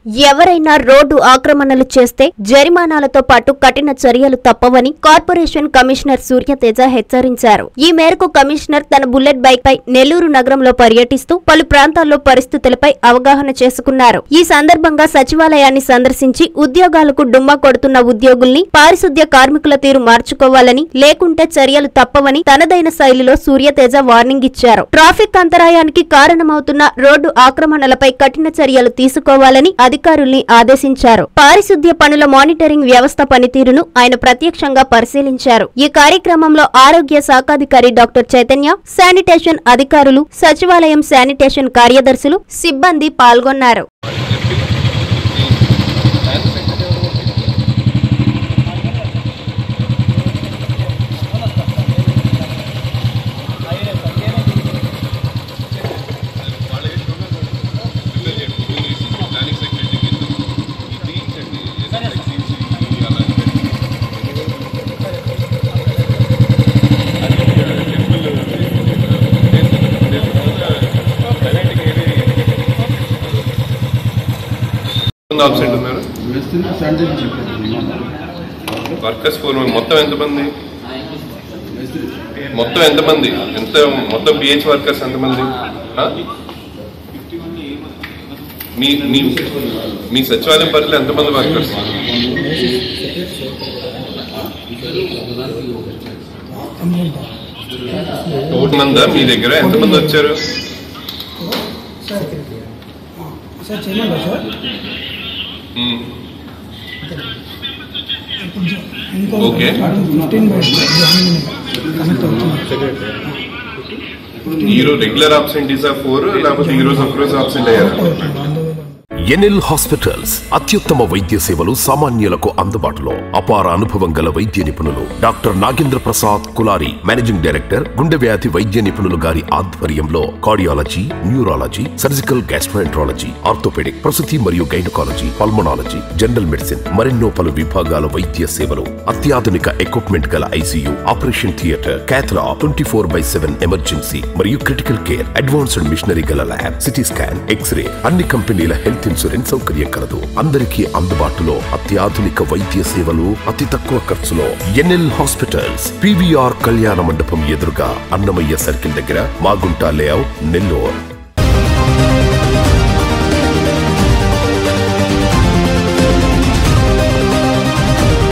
ఎవరైనా రోడ్డు ఆక్రమణలు చేస్తే జరిమానాలతో పాటు కఠిన చర్యలు తప్పవని కార్పొరేషన్ కమిషనర్ సూర్యతేజ హెచ్చరించారు ఈ మేరకు కమిషనర్ తన బుల్లెట్ బైక్ పై నెల్లూరు నగరంలో పర్యటిస్తూ పలు ప్రాంతాల్లో పరిస్థితులపై అవగాహన చేసుకున్నారు ఈ సందర్భంగా సచివాలయాన్ని సందర్శించి ఉద్యోగాలకు డుమ్మా కొడుతున్న ఉద్యోగుల్ని పారిశుద్ధ్య కార్మికుల తీరు మార్చుకోవాలని లేకుంటే చర్యలు తప్పవని తనదైన శైలిలో సూర్యతేజ వార్నింగ్ ఇచ్చారు ట్రాఫిక్ అంతరాయానికి కారణమవుతున్న రోడ్డు ఆక్రమణలపై కఠిన చర్యలు తీసుకోవాలని అధికారుల్ని ఆదేశించారు పారిశుద్ధ్య పనుల మానిటరింగ్ వ్యవస్థ పనితీరును ఆయన ప్రత్యక్షంగా పరిశీలించారు ఈ కార్యక్రమంలో ఆరోగ్య శాఖాధికారి డాక్టర్ చైతన్య శానిటేషన్ అధికారులు సచివాలయం శానిటేషన్ కార్యదర్శులు సిబ్బంది పాల్గొన్నారు ఆబ్సెంట్ ఉన్నారు వేస్తున్నా శానిటైజర్ చెప్పారు వర్కర్స్ ఫోర్ మొత్తం ఎంతమంది మొత్తం ఎంతమంది ఎంత మొత్తం పిహెచ్ వర్కర్స్ ఎంతమంది ఆ? మీ మీ మీ సచివాలయం పరిధిలో ఎంతమంది వర్కర్స్ ఒకటి మందా మీ దగ్గర ఎంతమంది వచ్చారు సార్ చేయమంటారా సార్ ఉమ్. ఇంకో okay. Fifteen bikes joining connect అవుతున్నారు ఈ రోజు రెగ్యులర్ ఆబ్సెంటీసా ఫోర్ లేకపోతే ఈ రోజు ఒక రోజు ఆబ్సెంట్ అయ్యారా అవుతుంది అందువల్ల ఎన్ఎల్ హాస్పిటల్స్ అత్యుత్తమ వైద్య సేవలు సామాన్యులకు అందుబాటులో అపార అనుభవం గల వైద్య నిపుణులు doctor Nagendra Prasad Kulari managing director గుండె వ్యాధి వైద్య నిపుణులు గారి ఆధ్వర్యంలో cardiology neurology surgical gastroenterology orthopaedic ప్రసూతి మరియు గైనకాలజీ పల్మనాలజీ జనరల్ మెడిసిన్ మరెన్నో పలు విభాగాల వైద్య సేవలు అత్యాధునిక ఎక్విప్మెంట్ గల ICU operation theatre cath lab twenty four by seven emergency మరియు క్రిటికల్ కేర్ అడ్వాన్స్డ్ మిషనరీ గల ల్యాబ్ సిటీ స్కాన్ ఎక్స్రే అన్ని కంపెనీల హెల్త్ ఇన్సూరెన్స్ సౌకర్యం కలదు అందరికీ అందుబాటులో అత్యాధునిక వైద్య సేవలు అతి తక్కువ ఖర్చులో ఎన్ఎల్ హాస్పిటల్స్ పివిఆర్ కళ్యాణ మండపం ఎదురుగా అన్నమయ్య సర్కిల్ దగ్గర మాగుంట లేఅవుట్ నెల్లూరు